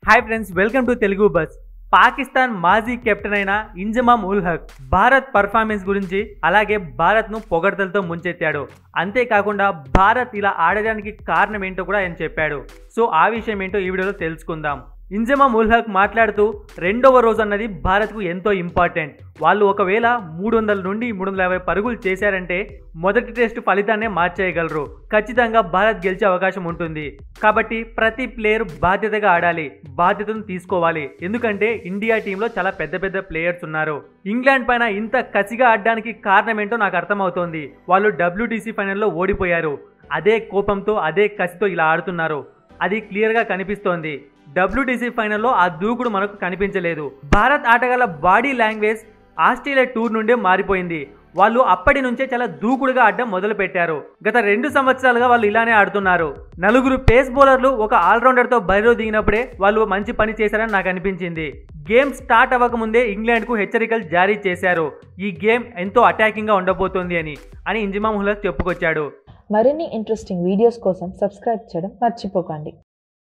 hi friends welcome to Telugu buzz Pakistan మాజీ captain అయిన Inzamam ul Haq Bharat performance గురించి అలాగే భారత్ను పొగడ్తలతో ముంచెత్తాడు అంతేకాకుండా భారత్ ఇలా ఆడడానికి కారణం ఏంటో కూడా ఆయన చెప్పాడు సో ఆ విషయం ఏంటో ఈ వీడియోలో తెలుసుకుందాం ఇంజమామ్ ఉల్ హక్ మాట్లాడుతూ రెండవ రోజు అన్నది భారత్కు ఎంతో ఇంపార్టెంట్ వాళ్ళు ఒకవేళ మూడు వందల నుండి మూడు వందల యాభై పరుగులు చేశారంటే మొదటి టెస్ట్ ఫలితాన్నే మార్చేయగలరు ఖచ్చితంగా భారత్ గెలిచే అవకాశం ఉంటుంది కాబట్టి ప్రతి ప్లేయర్ బాధ్యతగా ఆడాలి బాధ్యతను తీసుకోవాలి ఎందుకంటే ఇండియా టీంలో చాలా పెద్ద పెద్ద ప్లేయర్స్ ఉన్నారు ఇంగ్లాండ్ పైన ఇంత కసిగా ఆడడానికి కారణం ఏంటో నాకు అర్థమవుతోంది వాళ్ళు డబ్ల్యూటీసీ ఫైనల్లో ఓడిపోయారు అదే కోపంతో అదే కసితో ఇలా ఆడుతున్నారు అది క్లియర్గా కనిపిస్తోంది డబ్ల్యూటీసీ ఫైనల్లో ఆ దూకుడు మనకు కనిపించలేదు భారత్ ఆటగాళ్ల బాడీ లాంగ్వేజ్ ఆస్ట్రేలియా టూర్ నుండే మారిపోయింది వాళ్ళు అప్పటి నుంచే చాలా దూకుడుగా ఆడడం మొదలు పెట్టారు గత రెండు సంవత్సరాలుగా వాళ్ళు ఇలానే ఆడుతున్నారు నలుగురు పేస్ బౌలర్లు ఒక ఆల్రౌండర్తో బరిలో దిగినప్పుడే వాళ్ళు మంచి పని చేశారని నాకు అనిపించింది గేమ్ స్టార్ట్ అవ్వకముందే ఇంగ్లాండ్కు హెచ్చరికలు జారీ చేశారు ఈ గేమ్ ఎంతో అటాకింగ్గా ఉండబోతోంది అని అని ఇంజిమామ్ హులక్ చెప్పుకొచ్చాడు మరిన్ని ఇంట్రెస్టింగ్ వీడియోస్ కోసం సబ్స్క్రైబ్ చేయడం మర్చిపోకండి